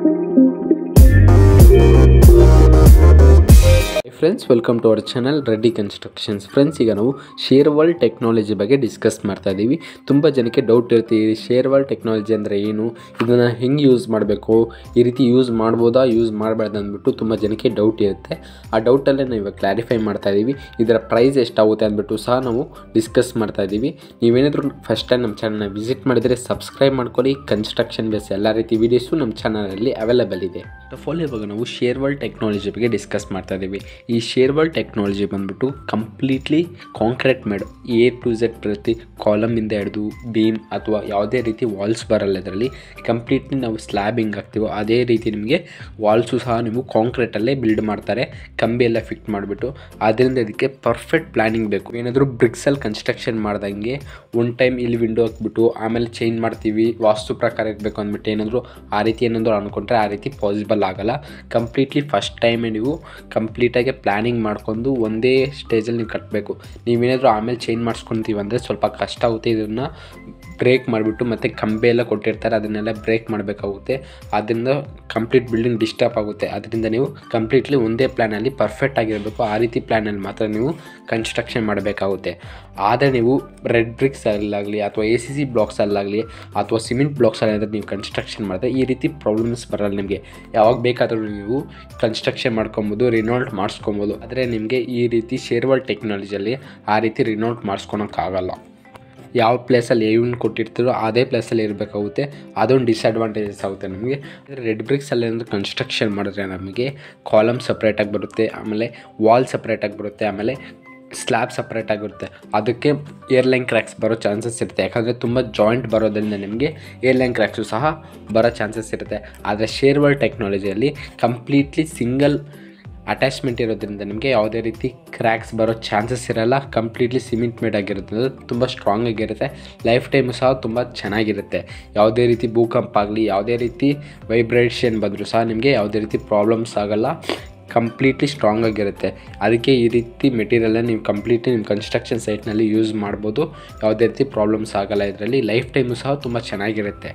friends welcome to our channel Reddy constructions friends ಈಗ ನಾವು ಶೇರ್ವಾಲ್ technology ಬಗ್ಗೆ ಡಿಸ್ಕಸ್ ಮಾಡ್ತಾ ಇದ್ದೀವಿ ತುಂಬ ಜನಕ್ಕೆ ಡೌಟ್ ಇರ್ತೀವಿ ಶೇರ್ವಾಲ್ ಟೆಕ್ನಾಲಜಿ ಅಂದರೆ ಏನು ಇದನ್ನು ಹೆಂಗೆ ಯೂಸ್ ಮಾಡಬೇಕು ಈ ರೀತಿ ಯೂಸ್ ಮಾಡ್ಬೋದಾ ಯೂಸ್ ಮಾಡಬಾರ್ದು ಅಂದ್ಬಿಟ್ಟು ತುಂಬ ಜನಕ್ಕೆ ಡೌಟ್ ಇರುತ್ತೆ ಆ ಡೌಟಲ್ಲೇ ನಾವು ಇವಾಗ ಕ್ಲಾರಿಫೈ ಮಾಡ್ತಾ ಇದ್ದೀವಿ ಇದರ ಪ್ರೈಸ್ ಎಷ್ಟಾಗುತ್ತೆ ಅಂದ್ಬಿಟ್ಟು ಸಹ ನಾವು ಡಿಸ್ಕಸ್ ಮಾಡ್ತಾ ಇದ್ದೀವಿ ನೀವೇನಾದರೂ ಫಸ್ಟ್ ಟೈಮ್ ನಮ್ಮ ಚಾನಲ್ನ ವಿಸಿಟ್ ಮಾಡಿದರೆ ಸಬ್ಸ್ಕ್ರೈಬ್ ಮಾಡ್ಕೊಳ್ಳಿ ಕನ್ಸ್ಟ್ರಕ್ಷನ್ ಬೇಸ್ ಎಲ್ಲ ರೀತಿ ವೀಡಿಯೋಸು ನಮ್ಮ ಚಾನಲಲ್ಲಿ ಅವೈಲೇಬಲ್ ಇದೆ ಫಸ್ಟ್ ಆಫ್ ಆಲ್ ಇವಾಗ ನಾವು ಶೇರ್ವಾಲ್ ಟೆಕ್ನಾಲಜಿ ಬಗ್ಗೆ ಡಿಸ್ಕಸ್ ಮಾಡ್ತಾ ಇದ್ದೀವಿ ಈ ಶೇರ್ವಾಲ್ ಟೆಕ್ನಾಲಜಿ ಬಂದ್ಬಿಟ್ಟು completely concrete made A to Z ಪ್ರತಿ ಕಾಲಮಿಂದ ಹಿಡಿದು ಬೀಮ್ ಅಥವಾ ಯಾವುದೇ ರೀತಿ ವಾಲ್ಸ್ ಬರಲ್ಲ ಇದರಲ್ಲಿ ಕಂಪ್ಲೀಟ್ಲಿ ನಾವು ಸ್ಲ್ಯಾಬ್ ಹಿಂಗೆ ಹಾಕ್ತೀವೋ ಅದೇ ರೀತಿ ನಿಮಗೆ ವಾಲ್ಸು ಸಹ ನೀವು ಕಾಂಕ್ರೀಟಲ್ಲೇ ಬಿಲ್ಡ್ ಮಾಡ್ತಾರೆ ಕಂಬಿ ಎಲ್ಲ ಫಿಟ್ ಮಾಡಿಬಿಟ್ಟು ಆದ್ದರಿಂದ ಇದಕ್ಕೆ ಪರ್ಫೆಕ್ಟ್ ಪ್ಲ್ಯಾನಿಂಗ್ ಬೇಕು ಏನಾದರೂ ಬ್ರಿಕ್ಸಲ್ಲಿ ಕನ್ಸ್ಟ್ರಕ್ಷನ್ ಮಾಡ್ದಂಗೆ ಒನ್ ಟೈಮ್ ಇಲ್ಲಿ ವಿಂಡೋ ಹಾಕ್ಬಿಟ್ಟು ಆಮೇಲೆ ಚೇಂಜ್ ಮಾಡ್ತೀವಿ ವಾಸ್ತು ಪ್ರಕಾರ ಇರಬೇಕು ಅಂದ್ಬಿಟ್ಟು ಏನಾದರೂ ಆ ರೀತಿ ಏನಾದರೂ ಅಂದ್ಕೊಂಡ್ರೆ ಆ ರೀತಿ ಪಾಸಿಬಲ್ ಆಗಲ್ಲ ಕಂಪ್ಲೀಟ್ಲಿ ಫಸ್ಟ್ ಟೈಮೇ ನೀವು ಕಂಪ್ಲೀಟಾಗಿ ಪ್ಲ್ಯಾನಿಂಗ್ ಮಾಡ್ಕೊಂಡು ಒಂದೇ ಸ್ಟೇಜಲ್ಲಿ ನೀವು ಕಟ್ಟಬೇಕು ನೀವೇನಾದರೂ ಆಮೇಲೆ ಚೇಂಜ್ ಮಾಡಿಸ್ಕೊತೀವಿ ಅಂದರೆ ಸ್ವಲ್ಪ ಕಷ್ಟ ಆಗುತ್ತೆ ಇದನ್ನು ಬ್ರೇಕ್ ಮಾಡಿಬಿಟ್ಟು ಮತ್ತು ಕಂಬೆ ಎಲ್ಲ ಕೊಟ್ಟಿರ್ತಾರೆ ಅದನ್ನೆಲ್ಲ ಬ್ರೇಕ್ ಮಾಡಬೇಕಾಗುತ್ತೆ ಅದರಿಂದ ಕಂಪ್ಲೀಟ್ ಬಿಲ್ಡಿಂಗ್ ಡಿಸ್ಟರ್ಬ್ ಆಗುತ್ತೆ ಅದರಿಂದ ನೀವು ಕಂಪ್ಲೀಟ್ಲಿ ಒಂದೇ ಪ್ಲ್ಯಾನಲ್ಲಿ ಪರ್ಫೆಕ್ಟ್ ಆಗಿರಬೇಕು ಆ ರೀತಿ ಪ್ಲ್ಯಾನಲ್ಲಿ ಮಾತ್ರ ನೀವು ಕನ್ಸ್ಟ್ರಕ್ಷನ್ ಮಾಡಬೇಕಾಗುತ್ತೆ ಆದರೆ ನೀವು ರೆಡ್ ಬ್ರಿಕ್ಸ್ ಅಲ್ಲಾಗಲಿ ಅಥವಾ ಎ ಸಿ ಸಿ ಬ್ಲಾಕ್ಸಲ್ಲಾಗಲಿ ಅಥವಾ ಸಿಮೆಂಟ್ ಬ್ಲಾಕ್ಸಲ್ಲಾದರೆ ನೀವು ಕನ್ಸ್ಟ್ರಕ್ಷನ್ ಮಾಡಿದ್ರೆ ಈ ರೀತಿ ಪ್ರಾಬ್ಲಮ್ಸ್ ಬರಲ್ಲ ನಿಮಗೆ ಯಾವಾಗ ಬೇಕಾದರೂ ನೀವು ಕನ್ಸ್ಟ್ರಕ್ಷನ್ ಮಾಡ್ಕೊಬೋದು ರಿನೋಲ್ಟ್ ಮಾಡಿಸ್ಕೊಬೋದು ಆದರೆ ನಿಮಗೆ ಈ ರೀತಿ ಶೇರ್ವಾಲ್ ಟೆಕ್ನಾಲಜಿಯಲ್ಲಿ ಆ ರೀತಿ ರಿನೋಲ್ಟ್ ಮಾಡಿಸ್ಕೊಳಕ್ಕಾಗಲ್ಲ ಯಾವ ಪ್ಲೇಸಲ್ಲಿ ಏನು ಕೊಟ್ಟಿರ್ತೀರೋ ಅದೇ ಪ್ಲೇಸಲ್ಲಿ ಇರಬೇಕಾಗುತ್ತೆ ಅದೊಂದು ಡಿಸ್ಅಡ್ವಾಂಟೇಜಸ್ ಆಗುತ್ತೆ ನಮಗೆ ರೆಡ್ ಬ್ರಿಕ್ಸಲ್ಲಿ ಏನಾದರೂ ಕನ್ಸ್ಟ್ರಕ್ಷನ್ ಮಾಡಿದ್ರೆ ನಮಗೆ ಕಾಲಮ್ ಸಪ್ರೇಟಾಗಿ ಬರುತ್ತೆ ಆಮೇಲೆ ವಾಲ್ ಸಪ್ರೇಟಾಗಿ ಬರುತ್ತೆ ಆಮೇಲೆ ಸ್ಲ್ಯಾಬ್ ಸಪ್ರೇಟ್ ಆಗಿರುತ್ತೆ ಅದಕ್ಕೆ ಏರ್ಲೈನ್ ಕ್ರ್ಯಾಕ್ಸ್ ಬರೋ ಚಾನ್ಸಸ್ ಇರುತ್ತೆ ಯಾಕಂದರೆ ತುಂಬ ಜಾಯಿಂಟ್ ಬರೋದ್ರಿಂದ ನಿಮಗೆ ಏರ್ಲೈನ್ ಕ್ರ್ಯಾಕ್ಸು ಸಹ ಬರೋ ಚಾನ್ಸಸ್ ಇರುತ್ತೆ ಆದರೆ ಶೇರ್ವಾಲ್ ಟೆಕ್ನಾಲಜಿಯಲ್ಲಿ ಕಂಪ್ಲೀಟ್ಲಿ ಸಿಂಗಲ್ ಅಟ್ಯಾಚ್ಮೆಂಟ್ ಇರೋದ್ರಿಂದ ನಿಮಗೆ ಯಾವುದೇ ರೀತಿ ಕ್ರ್ಯಾಕ್ಸ್ ಬರೋ ಚಾನ್ಸಸ್ ಇರಲ್ಲ ಕಂಪ್ಲೀಟ್ಲಿ ಸಿಮೆಂಟ್ ಮೇಡ್ ಆಗಿರುತ್ತೆ ತುಂಬ ಸ್ಟ್ರಾಂಗ್ ಆಗಿರುತ್ತೆ ಲೈಫ್ ಟೈಮು ಸಹ ತುಂಬ ಚೆನ್ನಾಗಿರುತ್ತೆ ಯಾವುದೇ ರೀತಿ ಭೂಕಂಪ ಆಗಲಿ ಯಾವುದೇ ರೀತಿ ವೈಬ್ರೇಷನ್ ಬಂದರೂ ಸಹ ನಿಮಗೆ ಯಾವುದೇ ರೀತಿ ಪ್ರಾಬ್ಲಮ್ಸ್ ಆಗಲ್ಲ ಕಂಪ್ಲೀಟ್ಲಿ ಸ್ಟ್ರಾಂಗ್ ಆಗಿರುತ್ತೆ ಅದಕ್ಕೆ ಈ ರೀತಿ ಮೆಟೀರಿಯಲ್ನ ನೀವು ಕಂಪ್ಲೀಟ್ಲಿ ನಿಮ್ಮ ಕನ್ಸ್ಟ್ರಕ್ಷನ್ ಸೈಟ್ನಲ್ಲಿ ಯೂಸ್ ಮಾಡ್ಬೋದು ಯಾವುದೇ ರೀತಿ ಪ್ರಾಬ್ಲಮ್ಸ್ ಆಗಲ್ಲ ಇದರಲ್ಲಿ ಲೈಫ್ ಟೈಮು ಸಹ ತುಂಬ ಚೆನ್ನಾಗಿರುತ್ತೆ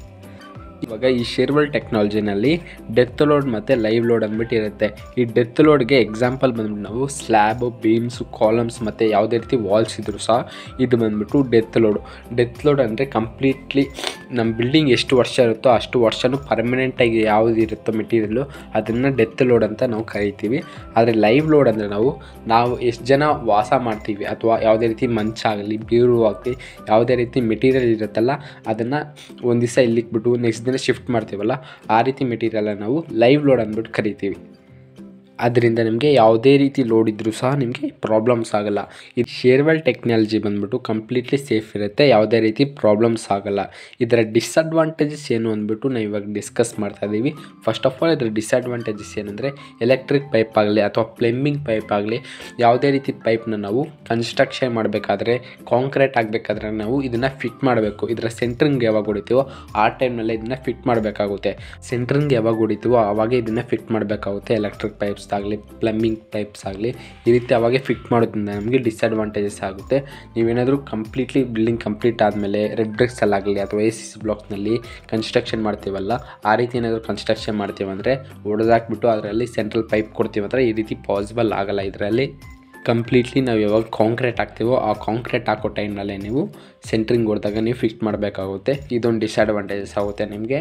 ಇವಾಗ ಈ ಶೇರ್ವಲ್ ಟೆಕ್ನಾಲಜಿನಲ್ಲಿ ಡೆತ್ ಲೋಡ್ ಮತ್ತು ಲೈವ್ ಲೋಡ್ ಅಂದ್ಬಿಟ್ಟು ಇರುತ್ತೆ ಈ ಡೆತ್ ಲೋಡ್ಗೆ ಎಕ್ಸಾಂಪಲ್ ಬಂದ್ಬಿಟ್ಟು ನಾವು ಸ್ಲ್ಯಾಬು ಬೀಮ್ಸು ಕಾಲಮ್ಸ್ ಮತ್ತು ಯಾವುದೇ ರೀತಿ ವಾಲ್ಸ್ ಇದ್ದರೂ ಸಹ ಇದು ಬಂದ್ಬಿಟ್ಟು ಡೆತ್ ಲೋಡು ಡೆತ್ ಲೋಡ್ ಅಂದರೆ ಕಂಪ್ಲೀಟ್ಲಿ ನಮ್ಮ ಬಿಲ್ಡಿಂಗ್ ಎಷ್ಟು ವರ್ಷ ಇರುತ್ತೋ ಅಷ್ಟು ವರ್ಷನೂ ಪರ್ಮನೆಂಟಾಗಿ ಯಾವುದು ಇರುತ್ತೋ ಮೆಟೀರಿಯಲ್ಲು ಅದನ್ನು ಡೆತ್ ಲೋಡ್ ಅಂತ ನಾವು ಕರಿತೀವಿ ಆದರೆ ಲೈವ್ ಲೋಡ್ ಅಂದರೆ ನಾವು ನಾವು ಎಷ್ಟು ಜನ ವಾಸ ಮಾಡ್ತೀವಿ ಅಥವಾ ಯಾವುದೇ ರೀತಿ ಮಂಚಾಗಲಿ ಬೀರು ಆಗಲಿ ಯಾವುದೇ ರೀತಿ ಮೆಟೀರಿಯಲ್ ಇರುತ್ತಲ್ಲ ಅದನ್ನು ಒಂದು ದಿವಸ ಇಲ್ಲಿಗೆ ಬಿಟ್ಟು ನೆಕ್ಸ್ಟ್ ದಿನ ಶಿಫ್ಟ್ ಮಾಡ್ತೀವಲ್ಲ ಆ ರೀತಿ ಮೆಟೀರಿಯಲ್ನ ನಾವು ಲೈವ್ ಲೋಡ್ ಅಂದ್ಬಿಟ್ಟು ಕರಿತೀವಿ ಅದರಿಂದ ನಿಮಗೆ ಯಾವುದೇ ರೀತಿ ಲೋಡ್ ಇದ್ದರೂ ಸಹ ನಿಮಗೆ ಪ್ರಾಬ್ಲಮ್ಸ್ ಆಗಲ್ಲ ಇದು ಶೇರ್ವೆಲ್ ಟೆಕ್ನಾಲಜಿ ಬಂದ್ಬಿಟ್ಟು ಕಂಪ್ಲೀಟ್ಲಿ ಸೇಫ್ ಇರುತ್ತೆ ಯಾವುದೇ ರೀತಿ ಪ್ರಾಬ್ಲಮ್ಸ್ ಆಗಲ್ಲ ಇದರ ಡಿಸ್ಅಡ್ವಾಂಟೇಜಸ್ ಏನು ಅಂದ್ಬಿಟ್ಟು ನಾವು ಇವಾಗ ಡಿಸ್ಕಸ್ ಮಾಡ್ತಾ ಇದ್ದೀವಿ ಫಸ್ಟ್ ಆಫ್ ಆಲ್ ಇದರ ಡಿಸ್ಅಡ್ವಾಂಟೇಜಸ್ ಏನಂದರೆ ಎಲೆಕ್ಟ್ರಿಕ್ ಪೈಪ್ ಆಗಲಿ ಅಥವಾ ಪ್ಲಂಬಿಂಗ್ ಪೈಪ್ ಆಗಲಿ ಯಾವುದೇ ರೀತಿ ಪೈಪ್ನ ನಾವು ಕನ್ಸ್ಟ್ರಕ್ಷನ್ ಮಾಡಬೇಕಾದ್ರೆ ಕಾಂಕ್ರೀಟ್ ಆಗಬೇಕಾದ್ರೆ ನಾವು ಇದನ್ನು ಫಿಟ್ ಮಾಡಬೇಕು ಇದರ ಸೆಂಟ್ರಿಂಗ್ ಯಾವಾಗ ಹೊಡಿತೀವೋ ಆ ಟೈಮ್ನಲ್ಲೇ ಇದನ್ನು ಫಿಟ್ ಮಾಡಬೇಕಾಗುತ್ತೆ ಸೆಂಟ್ರಿಂಗ್ ಯಾವಾಗ ಹೊಡಿತೀವೋ ಆವಾಗ ಇದನ್ನು ಫಿಟ್ ಮಾಡಬೇಕಾಗುತ್ತೆ ಎಲೆಕ್ಟ್ರಿಕ್ ಪೈಪ್ಸ್ ಆಗಲಿ ಪ್ಲಂಬಿಂಗ್ ಪೈಪ್ಸ್ ಆಗಲಿ ಈ ರೀತಿ ಅವಾಗೆ ಫಿಟ್ ಮಾಡೋದ್ರಿಂದ ನಮಗೆ ಡಿಸ್ಅಡ್ವಾಂಟೇಜಸ್ ಆಗುತ್ತೆ ನೀವೇನಾದರೂ ಕಂಪ್ಲೀಟ್ಲಿ ಬಿಲ್ಡಿಂಗ್ ಕಂಪ್ಲೀಟ್ ಆದಮೇಲೆ ರೆಡ್ ಬ್ರಿಕ್ಸಲ್ಲಾಗಲಿ ಅಥವಾ ಎ ಸಿ ಸಿ ಬ್ಲಾಕ್ಸ್ನಲ್ಲಿ ಕನ್ಸ್ಟ್ರಕ್ಷನ್ ಮಾಡ್ತೀವಲ್ಲ ಆ ರೀತಿ ಏನಾದರೂ ಕನ್ಸ್ಟ್ರಕ್ಷನ್ ಮಾಡ್ತೀವಂದರೆ ಹೊಡೆದಾಕ್ಬಿಟ್ಟು ಅದರಲ್ಲಿ ಸೆಂಟ್ರಲ್ ಪೈಪ್ ಕೊಡ್ತೀವಂದ್ರೆ ಈ ರೀತಿ ಪಾಸಿಬಲ್ ಆಗಲ್ಲ ಇದರಲ್ಲಿ ಕಂಪ್ಲೀಟ್ಲಿ ನಾವು ಯಾವಾಗ ಕಾಂಕ್ರೀಟ್ ಹಾಕ್ತೀವೋ ಆ ಕಾಂಕ್ರೀಟ್ ಹಾಕೋ ಟೈಮ್ನಲ್ಲೇ ನೀವು ಸೆಂಟ್ರಿಂಗ್ ಹೊಡೆದಾಗ ನೀವು ಫಿಕ್ಸ್ ಮಾಡಬೇಕಾಗುತ್ತೆ ಇದೊಂದು ಡಿಸ್ಅಡ್ವಾಂಟೇಜಸ್ ಆಗುತ್ತೆ ನಿಮಗೆ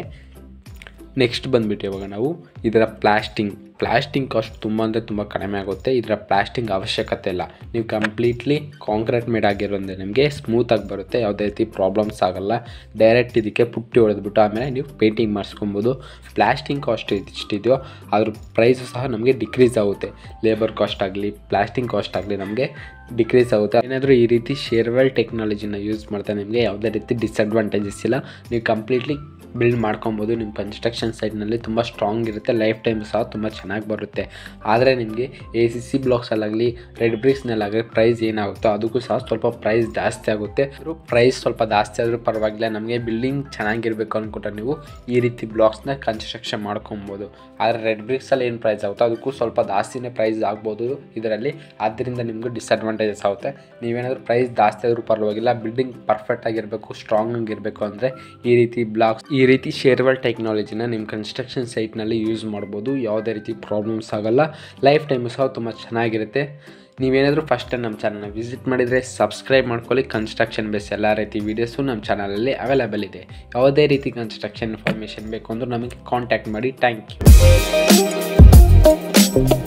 ನೆಕ್ಸ್ಟ್ ಬಂದುಬಿಟ್ಟು ಇವಾಗ ನಾವು ಇದರ ಪ್ಲಾಸ್ಟಿಂಗ್ ಪ್ಲಾಸ್ಟಿಂಗ್ ಕಾಸ್ಟ್ ತುಂಬ ಅಂದರೆ ತುಂಬ ಕಡಿಮೆ ಆಗುತ್ತೆ ಇದರ ಪ್ಲಾಸ್ಟಿಂಗ್ ಅವಶ್ಯಕತೆ ಇಲ್ಲ ನೀವು ಕಂಪ್ಲೀಟ್ಲಿ ಕಾಂಕ್ರೀಟ್ ಮೇಡ್ ಆಗಿರೋದ್ರಿಂದ ನಿಮಗೆ ಸ್ಮೂತಾಗಿ ಬರುತ್ತೆ ಯಾವುದೇ ರೀತಿ ಪ್ರಾಬ್ಲಮ್ಸ್ ಆಗಲ್ಲ ಡೈರೆಕ್ಟ್ ಇದಕ್ಕೆ ಪುಟ್ಟಿ ಹೊಡೆದ್ಬಿಟ್ಟು ಆಮೇಲೆ ನೀವು ಪೇಂಟಿಂಗ್ ಮಾಡಿಸ್ಕೊಬೋದು ಪ್ಲಾಸ್ಟಿಂಗ್ ಕಾಸ್ಟ್ ಎಷ್ಟಿದೆಯೋ ಅದ್ರ ಪ್ರೈಸು ಸಹ ನಮಗೆ ಡಿಕ್ರೀಸ್ ಆಗುತ್ತೆ ಲೇಬರ್ ಕಾಸ್ಟ್ ಆಗಲಿ ಪ್ಲಾಸ್ಟಿಂಗ್ ಕಾಸ್ಟ್ ಆಗಲಿ ನಮಗೆ ಡಿಕ್ರೀಸ್ ಆಗುತ್ತೆ ಏನಾದರೂ ಈ ರೀತಿ ಶೇರ್ವೆಲ್ ಟೆಕ್ನಾಲಜಿನ ಯೂಸ್ ಮಾಡ್ತಾ ನಿಮಗೆ ಯಾವುದೇ ರೀತಿ ಡಿಸ್ಅಡ್ವಾಂಟೇಜಸ್ ಇಲ್ಲ ನೀವು ಕಂಪ್ಲೀಟ್ಲಿ ಬಿಲ್ಡ್ ಮಾಡ್ಕೊಬೋದು ನಿಮ್ಮ ಕನ್ಸ್ಟ್ರಕ್ಷನ್ ಸೈಟ್ನಲ್ಲಿ ತುಂಬ ಸ್ಟ್ರಾಂಗ್ ಇರುತ್ತೆ ಲೈಫ್ ಟೈಮ್ ಸಹ ತುಂಬ ಚೆನ್ನಾಗಿ ಬರುತ್ತೆ ಆದರೆ ನಿಮಗೆ ಎ ಸಿ ಸಿ ಬ್ಲಾಕ್ಸಲ್ಲಾಗಲಿ ರೆಡ್ ಬ್ರಿಕ್ಸ್ನಲ್ಲಾಗಲಿ ಪ್ರೈಸ್ ಏನಾಗುತ್ತೋ ಅದಕ್ಕೂ ಸಹ ಸ್ವಲ್ಪ ಪ್ರೈಸ್ ಜಾಸ್ತಿ ಆಗುತ್ತೆ ಪ್ರೈಸ್ ಸ್ವಲ್ಪ ಜಾಸ್ತಿ ಆದರೂ ಪರವಾಗಿಲ್ಲ ನಮಗೆ ಬಿಲ್ಡಿಂಗ್ ಚೆನ್ನಾಗಿರಬೇಕು ಅಂದ್ಕೊಂಡ್ರೆ ನೀವು ಈ ರೀತಿ ಬ್ಲಾಕ್ಸ್ನ ಕನ್ಸ್ಟ್ರಕ್ಷನ್ ಮಾಡ್ಕೊಬೋದು ಆದರೆ ರೆಡ್ ಬ್ರಿಕ್ಸಲ್ಲಿ ಏನು ಪ್ರೈಸ್ ಆಗುತ್ತೋ ಅದಕ್ಕೂ ಸ್ವಲ್ಪ ಜಾಸ್ತಿನೇ ಪ್ರೈಸ್ ಆಗ್ಬೋದು ಇದರಲ್ಲಿ ಆದ್ದರಿಂದ ನಿಮಗೂ ಡಿಸ್ಅಡ್ವಾಂಟೇಜಸ್ ಆಗುತ್ತೆ ನೀವೇನಾದರೂ ಪ್ರೈಸ್ ಜಾಸ್ತಿ ಆದರೂ ಪರವಾಗಿಲ್ಲ ಬಿಲ್ಡಿಂಗ್ ಪರ್ಫೆಕ್ಟ್ ಆಗಿರಬೇಕು ಸ್ಟ್ರಾಂಗ್ ಆಗಿರಬೇಕು ಅಂದರೆ ಈ ರೀತಿ ಬ್ಲಾಕ್ಸ್ ಈ ರೀತಿ ಶೇರ್ವಲ್ ಟೆಕ್ನಾಲಜಿನ ನಿಮ್ಮ ಕನ್ಸ್ಟ್ರಕ್ಷನ್ ಸೈಟ್ನಲ್ಲಿ ಯೂಸ್ ಮಾಡ್ಬೋದು ಯಾವುದೇ ರೀತಿ ಪ್ರಾಬ್ಲಮ್ಸ್ ಆಗೋಲ್ಲ ಲೈಫ್ ಟೈಮು ಸಹ ತುಂಬ ಚೆನ್ನಾಗಿರುತ್ತೆ ನೀವೇನಾದರೂ ಫಸ್ಟ್ ಟೈಮ್ ನಮ್ಮ ಚಾನಲ್ನ ವಿಸಿಟ್ ಮಾಡಿದರೆ ಸಬ್ಸ್ಕ್ರೈಬ್ ಮಾಡ್ಕೊಳ್ಳಿ ಕನ್ಸ್ಟ್ರಕ್ಷನ್ ಬೇಸ್ ಎಲ್ಲ ರೀತಿ ವೀಡಿಯೋಸು ನಮ್ಮ ಚಾನಲಲ್ಲಿ ಅವೈಲೇಬಲ್ ಇದೆ ಯಾವುದೇ ರೀತಿ ಕನ್ಸ್ಟ್ರಕ್ಷನ್ ಇನ್ಫಾರ್ಮೇಷನ್ ಬೇಕು ಅಂದರೂ ನಮಗೆ ಕಾಂಟ್ಯಾಕ್ಟ್ ಮಾಡಿ ಥ್ಯಾಂಕ್ ಯು